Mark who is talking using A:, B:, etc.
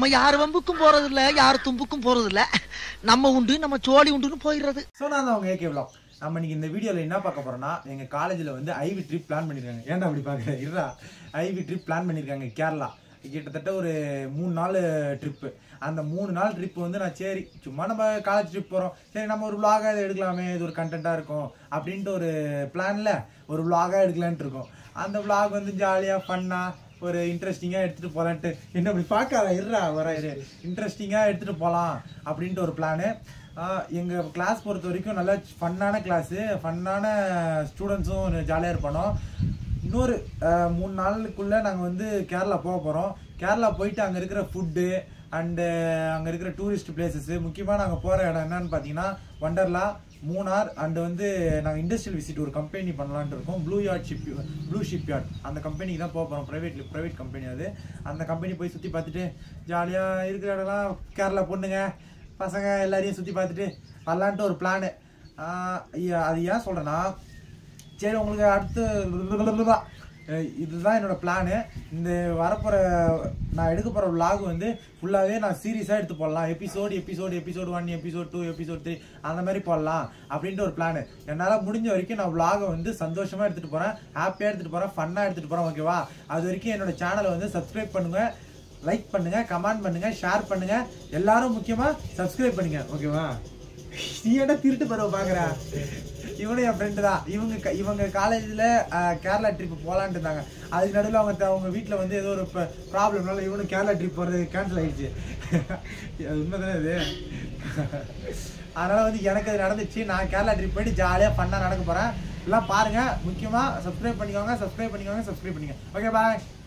A: நம்ம யார் வம்புக்கும் போறது இல்ல யார் தும்புக்கும் போறது இல்ல நம்ம உண்டு நம்ம சோழி உண்டுன்னு போயிடுறது
B: ஸோ நான் தான் அவங்க ஏகே விளாக் நம்ம இன்னைக்கு இந்த வீடியோவில் என்ன பார்க்க போறோம்னா எங்கள் காலேஜில் வந்து ஐவி ட்ரிப் பிளான் பண்ணியிருக்காங்க ஏன்டா அப்படி பார்க்குற இருடா ஐவி ட்ரிப் பிளான் பண்ணியிருக்காங்க கேரளா கிட்டத்தட்ட ஒரு மூணு நாள் ட்ரிப்பு அந்த மூணு நாள் ட்ரிப் வந்து நான் சரி சும்மா நம்ம காலேஜ் ட்ரிப் போகிறோம் சரி நம்ம ஒரு vlog-ஆ இதை எடுக்கலாமே இது ஒரு கண்டென்ட்டாக இருக்கும் அப்படின்ட்டு ஒரு பிளானில் ஒரு vlog-ஆ எடுக்கலான்ட்டு இருக்கோம் அந்த vlog வந்து ஜாலியாக ஃபன்னாக ஒரு இன்ட்ரெஸ்டிங்காக எடுத்துகிட்டு போகலான்ட்டு என்ன இப்படி பார்க்காத இருடா வர இரு இன்ட்ரெஸ்டிங்காக எடுத்துகிட்டு போகலாம் அப்படின்ட்டு ஒரு பிளானு எங்கள் கிளாஸ் பொறுத்த வரைக்கும் நல்லா ஃபன்னான கிளாஸு ஃபன்னான ஸ்டூடெண்ட்ஸும் ஜாலியாக இருப்பானோ இன்னொரு ஆஹ், மூணு நாளுக்குள்ளே நாங்கள் வந்து கேரளா போக போகிறோம் கேரளா போயிட்டு அங்கே இருக்கிற ஃபுட்டு அண்டு அங்கே இருக்கிற டூரிஸ்ட் பிளேசஸ்ஸு முக்கியமாக நாங்கள் போகிற இடம் என்னன்னு பார்த்தீங்கன்னா வண்டர்லா மூணார் அண்டு வந்து நாங்கள் இண்டஸ்ட்ரியல் விசிட் ஒரு கம்பெனி பண்ணலான்ட்டு இருக்கோம் blue yard ship blue ship yard அந்த கம்பெனிக்கு தான் போக போகிறோம் ப்ரைவேட் ப்ரைவேட் கம்பெனி அது அந்த கம்பெனி போய் சுற்றி பார்த்துட்டு ஜாலியாக இருக்கிற இடம்லாம் கேரளா பொண்ணுங்க பசங்க எல்லாரையும் சுற்றி பார்த்துட்டு வரலான்ட்டு ஒரு பிளானு அது ஏன் சொல்கிறேன்னா சரி உங்களுக்கு அடுத்து அஹ் இதுதான் என்னோட பிளானு இந்த வரப்போகிற நான் எடுக்க போகிற vlog வந்து ஃபுல்லாகவே நான் சீரியஸாக எடுத்து போடலாம் episode episode episode one episode two episode three அந்த மாதிரி போடலாம் அப்படின்ட்டு ஒரு பிளானு என்னால் முடிஞ்ச வரைக்கும் நான் vlog-அ வந்து சந்தோஷமாக எடுத்துகிட்டு போகிறேன் ஹாப்பியாக எடுத்துகிட்டு போகிறேன் ஃபன்னாக எடுத்துகிட்டு போகிறேன் ஓகேவா அது வரைக்கும் என்னோட சேனலை வந்து சப்ஸ்கிரைப் பண்ணுங்கள் லைக் பண்ணுங்க கமெண்ட் பண்ணுங்க ஷேர் பண்ணுங்க எல்லாரும் முக்கியமா சப்ஸ்கிரைப் பண்ணுங்க ஓகேவா நீ என்ன திருட்டு பருவ பாக்குற இவனும் என் ஃப்ரெண்டு தான் இவங்க க- இவங்க காலேஜில் கேரளா ட்ரிப் போகலான்ட்டு இருந்தாங்க அதுக்கு நடுவில் அவங்க த- அவங்க வீட்டில் வந்து ஏதோ ஒரு ப்ராப்ளம்னால இவனும் கேரளா ட்ரிப் போகிறது கேன்சல் ஆயிடுச்சு அது உண்மைதானே இது அதனால வந்து எனக்கு அது நடந்துச்சு நான் கேரளா ட்ரிப் போயிட்டு ஜாலியாக ஃபன்னாக நடக்க போகிறேன் எல்லாம் பாருங்க முக்கியமாக சப்ஸ்கிரைப் பண்ணிக்கோங்க சப்ஸ்கிரைப் பண்ணிக்கோங்க சப்ஸ்கிரைப் பண்ணிக்கோங்க ஓகே பாய்